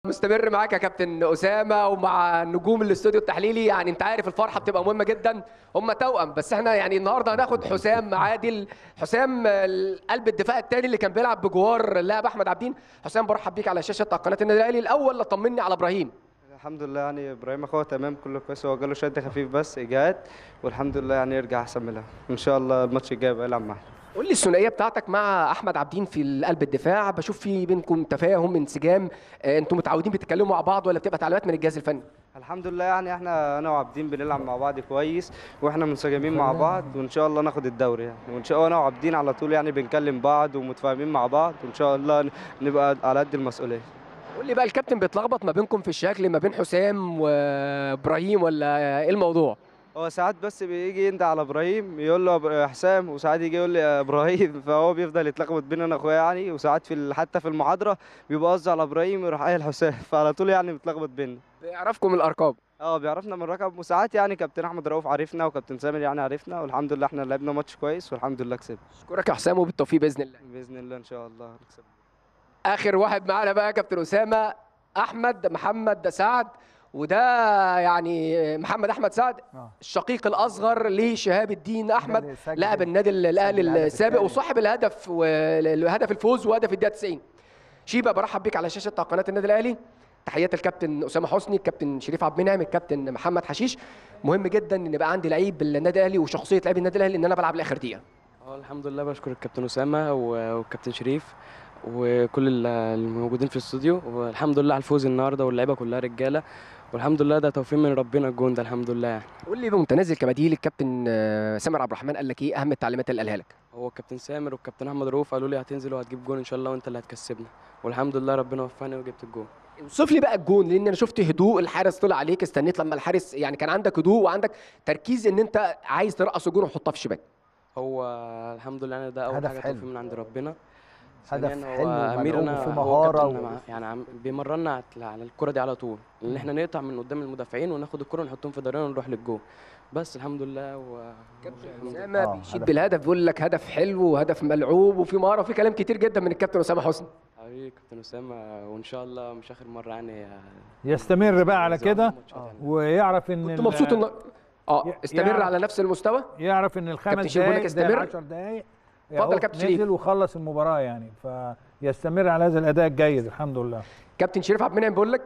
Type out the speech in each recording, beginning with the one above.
مستمر معاك يا كابتن اسامه ومع نجوم الاستوديو التحليلي يعني انت عارف الفرحه بتبقى مهمه جدا هم توأم بس احنا يعني النهارده هناخد حسام عادل حسام قلب الدفاع الثاني اللي كان بيلعب بجوار اللاعب احمد عبدين حسام برحب بيك على شاشه قناه النادي الاهلي الاول طمني على ابراهيم الحمد لله يعني ابراهيم اخوه تمام كله كويس هو جاله شد خفيف بس اجهاد والحمد لله يعني يرجع احسن من الاول ان شاء الله الماتش الجاي بقى يلعب معانا قول لي الثنائيه بتاعتك مع احمد عبدين في قلب الدفاع بشوف في بينكم تفاهم انسجام آه، انتم متعودين بتتكلموا مع بعض ولا بتبقى تعليمات من الجهاز الفني الحمد لله يعني احنا انا وعابدين بنلعب مع بعض كويس واحنا منسجمين مع بعض وان شاء الله ناخد الدوري يعني وان شاء الله انا وعابدين على طول يعني بنكلم بعض ومتفاهمين مع بعض وان شاء الله نبقى على قد المسؤوليه قول لي بقى الكابتن بيتلخبط ما بينكم في الشكل ما بين حسام وابراهيم ولا ايه الموضوع هو ساعات بس بيجي يندى على ابراهيم يقول له أب- حسام وساعات يجي يقول لي يا ابراهيم فهو بيفضل يتلخبط بيني انا اخويا يعني وساعات في ال- حتى في المحاضره بيبقى قصدي على ابراهيم يروح قايل حسام فعلى طول يعني بيتلخبط بينا بيعرفكم الارقام اه بيعرفنا من رقم وساعات يعني كابتن احمد رؤوف عارفنا وكابتن سامر يعني عارفنا والحمد لله احنا لعبنا ماتش كويس والحمد لله كسبنا اشكرك يا حسام وبالتوفيق باذن الله باذن الله ان شاء الله نكسب اخر واحد معانا بقى يا كابتن اسامه احمد محمد سعد وده يعني محمد احمد سعد آه. الشقيق الاصغر لشهاب الدين احمد اللي سجل- لاعب النادي الاهلي الهدف السابق الثاني. وصاحب الهدف وهدف الفوز وهدف الدقيقه 90 شيبه برحب بيك على شاشه قناه النادي الاهلي تحيات الكابتن اسامه حسني الكابتن شريف عبد المنعم الكابتن محمد حشيش مهم جدا ان يبقى عندي لعيب النادي الاهلي وشخصيه لعيب النادي الاهلي ان انا بلعب لاخر دقيقه اه الحمد لله بشكر الكابتن اسامه و- والكابتن شريف وكل ال- الموجودين في الاستوديو والحمد لله على الفوز النهارده واللعيبه كلها رجاله والحمد لله ده توفيق من ربنا الجون ده الحمد لله يعني قول لي وانت نازل كبديل الكابتن آه، سامر عبد الرحمن قال لك ايه اهم التعليمات اللي قالها لك هو الكابتن سامر والكابتن احمد رؤوف قالوا لي هتنزل وهتجيب جون ان شاء الله وانت اللي هتكسبنا والحمد لله ربنا وفقني وجبت الجون اوصف لي بقى الجون لان انا شفت هدوء الحارس طلع عليك استنيت لما الحارس يعني كان عندك هدوء وعندك تركيز ان انت عايز ترقص الجون وتحطها في الشباك هو الحمد لله يعني ده اول هدف حاجه حلو. توفيق من عند ربنا هدف ثانياً حلو هو وملعوب اميرنا وفيه هو مهارة كابتن و- مع- يعني عم بيمرنا على- على الكره دي على طول ان احنا نقطع من قدام المدافعين وناخد الكره ونحطهم في ضرينا ونروح للجون بس الحمد لله و... كابتن الحمد لله. اسامه آه، بيشيد هدف. بالهدف بيقول لك هدف حلو وهدف ملعوب وفي مهاره وفي كلام كتير جدا من الكابتن اسامه حسني حبيبي كابتن اسامه وان شاء الله مش اخر مره يعني يستمر بقى على نزود كده ماتشات يعني. ويعرف ان كنت ال- مبسوط ان اه ي- استمر يعرف- على نفس المستوى يعرف ان كابتن الخمس شريف بيقول لك دقائق زي استمر. 10 دقائق اتفضل يا كابتن شريف. نزل وخلص المباراه يعني فيستمر على هذا الاداء الجيد الحمد لله كابتن شريف عبد المنعم بيقول لك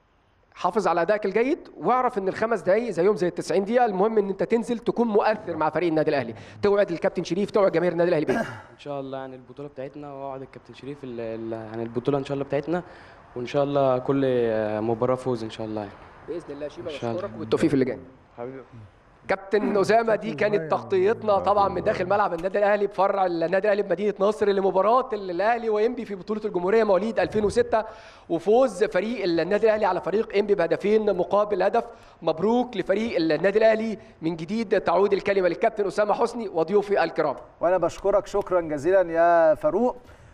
حافظ على ادائك الجيد واعرف ان الخمس دقايق زيهم زي ال 90 دقيقه المهم ان انت تنزل تكون مؤثر مع فريق النادي الاهلي توعد الكابتن شريف توعد جماهير النادي الاهلي بيه ان شاء الله يعني البطوله بتاعتنا واوعد الكابتن شريف ال- ال- يعني البطوله ان شاء الله بتاعتنا وان شاء الله كل آه، مباراه فوز ان شاء الله يعني. باذن الله شيبه إن شاء الله. بشكرك والتوفيق في اللي جاي حبيبي كابتن اسامه دي كانت تغطيتنا طبعا من داخل ملعب النادي الاهلي بفرع النادي الاهلي بمدينه نصر لمباراه الاهلي وانبي في بطوله الجمهوريه مواليد 2006 وفوز فريق النادي الاهلي على فريق انبي بهدفين مقابل هدف مبروك لفريق النادي الاهلي من جديد تعود الكلمه للكابتن اسامه حسني وضيوفي الكرام وانا بشكرك شكرا جزيلا يا فاروق